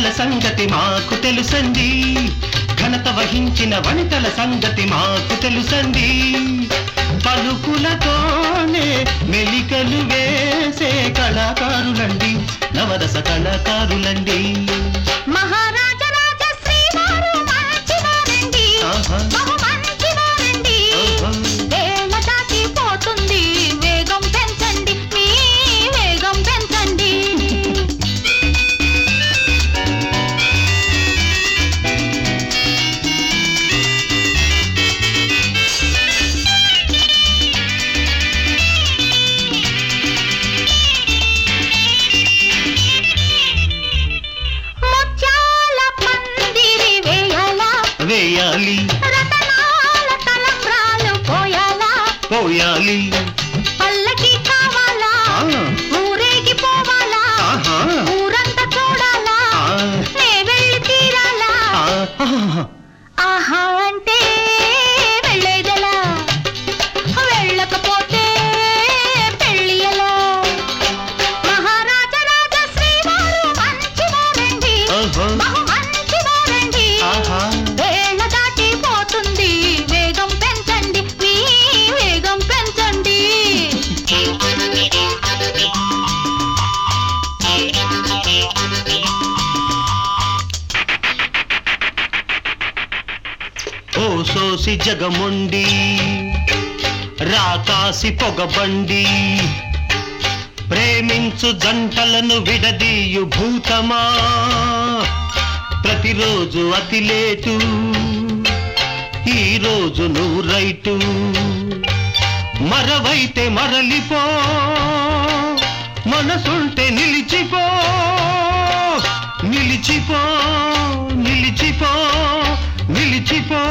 వనితల సంగతి మాకు తెలుసండి ఘనత వహించిన వనితల సంగతి మాకు తెలుసండి పలుకులతోనే మెలికలు వేసే కళాకారులండి నవరస కళాకారులండి మహారాజ రాజ శ్రీవారు మంచివారండి ఆహా. బహు మంచివారండి ఆహా. వేళ దాటిపోతుంది వేగం పెంచండి మీ వేగం పెంచండి ముత్యాల పందిరి వేయాలా వేయాలి రతనాల తలంబ్రాలు పోయాలా పోయాలి పల్లకి కావాలా ఆ, ఊరేగి పోవాలా ఆహా. ఊరంతా చూడాలా ఆ, నే వెళ్ళి తీరాలా ఆ, ఆహా. ఆహా అంటే వెళ్ళేదెలా వెళ్ళకపోతే పెళ్ళి ఎలా మహారాజ రాజ శ్రీవారు మంచివారండి ఓహో. బహు మంచివారండి ఆహా. వేళ దాటిపోతుంది వేగం పెంచండి మీ వేగం పెంచండి ఓ సోసి జగముండి రాకాసి పొగబండి ప్రేమించు జంటలను విడదీయు భూతమా ప్రతిరోజు అతి లేటు ఈ రోజు నువ్వు రైటు మరవైతే మరలిపో మనసుంటే నిలిచిపో నిలిచిపో నిలిచిపో నిలిచిపో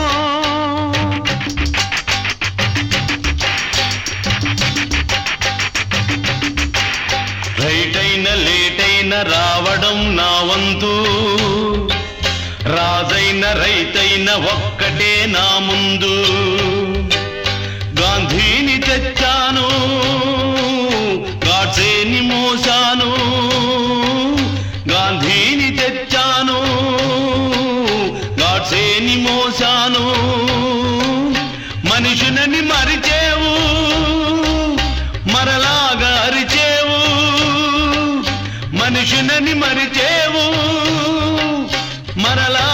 రైట్ అయిన లేట్ అయిన రావడం నా వంతు రాజైన రైతైన ఒక్కటే నా ముందు గాంధీని తెచ్చాను గాడ్సేని మోసాను గాంధీని తెచ్చాను గాడ్సేని మోసాను మనుషులని మరిచేవు మరలాగా అరిచేవు మనుషులని మరిచేవు మరలా